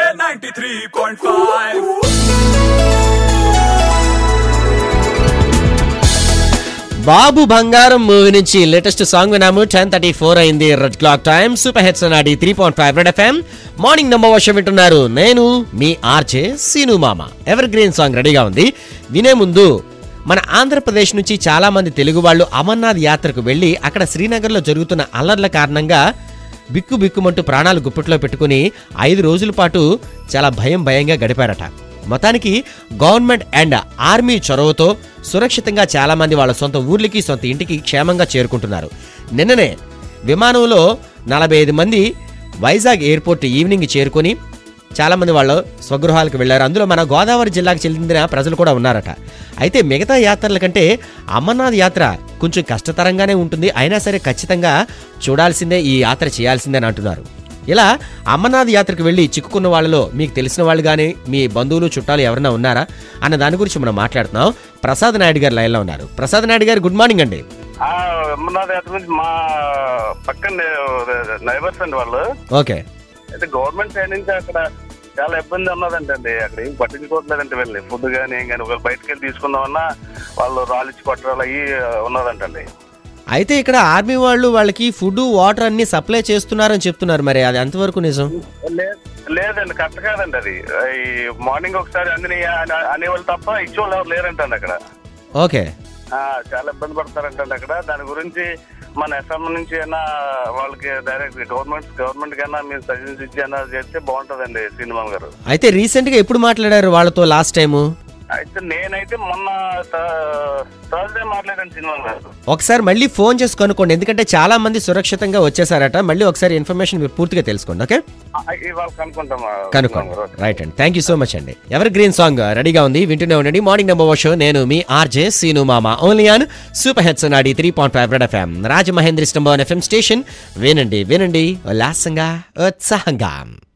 93.5 బాబు Bangaram movie నుంచి latest song వినాము ten thirty four అయింది red clock time super hits ninety three point five Red FM morning number వర్షం వింటున్నారు నేను మీ ఆర్జే సీను మామ ఎవర్ గ్రీన్ సాంగ్ రెడీగా ఉంది వినే ముందు మన ఆంధ్రప్రదేశ్ నుంచి చాలా మంది తెలుగు వాళ్ళు అమర్నాథ్ యాత్రకు వెళ్ళి అక్కడ శ్రీనగర్లో జరుగుతున్న అల్లర్ల కారణంగా బిక్కు బిక్కుమంటూ ప్రాణాలు గుప్పెట్లో పెట్టుకుని ఐదు రోజుల పాటు చాలా భయం భయంగా గడిపారట మొత్తానికి గవర్నమెంట్ అండ్ ఆర్మీ చొరవతో సురక్షితంగా చాలా మంది వాళ్ళ సొంత ఊర్లకి సొంత ఇంటికి క్షేమంగా చేరుకుంటున్నారు నిన్ననే విమానంలో నలభై ఐదు మంది వైజాగ్ ఎయిర్పోర్ట్ ఈవినింగ్ చేరుకొని చాలా మంది వాళ్ళు స్వగృహాలకు వెళ్లారు అందులో మన గోదావరి జిల్లాకు చెందిన ప్రజలు కూడా ఉన్నారట అయితే మిగతా యాత్రల కంటే అమర్నాథ్ యాత్ర కొంచెం కష్టతరంగానే ఉంటుంది అయినా సరే ఖచ్చితంగా చూడాల్సిందే ఈ యాత్ర చేయాల్సిందే అని అంటున్నారు ఇలా అమర్నాథ్ యాత్రకు వెళ్ళి చిక్కుకున్న వాళ్ళలో మీకు తెలిసిన వాళ్ళు కానీ మీ బంధువులు చుట్టాలు ఎవరైనా ఉన్నారా అన్న దాని గురించి మనం మాట్లాడుతున్నాం ప్రసాద్ నాయుడు గారు లైన్లో ఉన్నారు ప్రసాద్ నాయుడు గారు గుడ్ మార్నింగ్ అండి ఆ, అమర్నాథ్ యాత్ర నుంచి మా పక్కన నైబర్స్ అండి వాళ్ళు ఓకే అయితే గవర్నమెంట్ సైడ్ నుంచి అక్కడ చాలా ఇబ్బంది ఉన్నదంటండి అక్కడ ఏం పట్టించుకోవట్లేదంటే వెళ్ళి ఫుడ్ కానీ ఏం కానీ ఒకవేళ బయటకు వెళ్ళి తీసుకుందామన్నా వాళ్ళు రాలిచ్చి కొట్టడాలు అవి ఉన్నదంటండి అయితే ఇక్కడ ఆర్మీ వాళ్ళు వాళ్ళకి ఫుడ్ వాటర్ అన్ని సప్లై చేస్తున్నారని చెప్తున్నారు మరి అది ఎంతవరకు నిజం లే- లేదండి కరెక్ట్ కాదండి అది ఈ మార్నింగ్ ఒకసారి అందిని అనేవాళ్ళు తప్ప ఇచ్చేవాళ్ళు ఎవరు లేరంటండి అక్కడ ఓకే ఆ, చాలా ఇబ్బంది పడతారంటండి అక్కడ దాని గురించి మన ఎస్ఎం నుంచి అయినా వాళ్ళకి డైరెక్ట్ గవర్నమెంట్ గవర్నమెంట్ కన్నా మీరు సజెషన్స్ ఇచ్చి అయినా చేస్తే బాగుంటుందండి సినిమా గారు అయితే రీసెంట్ గా ఎప్పుడు మాట్లాడారు వాళ్ళతో లాస్ట్ టైము అయితే నేనైతే మొన్న థర్స్డే మాట్లాడాను సినిమా గారు ఒకసారి మళ్ళీ ఫోన్ చేసి కనుక్కోండి ఎందుకంటే చాలా మంది సురక్షితంగా వచ్చేసారట మళ్ళీ ఒకసారి ఇన్ఫర్మేషన్ మీరు పూర్తిగా తెలుసుకోండి ఓకే ఆ, ఇవాళ కనుక్కుంటాం ఆ, కనుక్కోండి సినిమా గారు. రైట్ అండి థ్యాంక్ యూ సో మచ్ అండి ఎవర్ గ్రీన్ సాంగ్ రెడీగా ఉంది వింటూనే ఉండండి మార్నింగ్ నెంబర్ షో నేను మీ ఆర్జే సీను మామ only on super hits ninety three point five Red FM Rajamahendra స్టంబోన్ ఎఫ్ఎం స్టేషన్ వినండి వినండి ఉల్లాసంగా ఉత్సాహంగా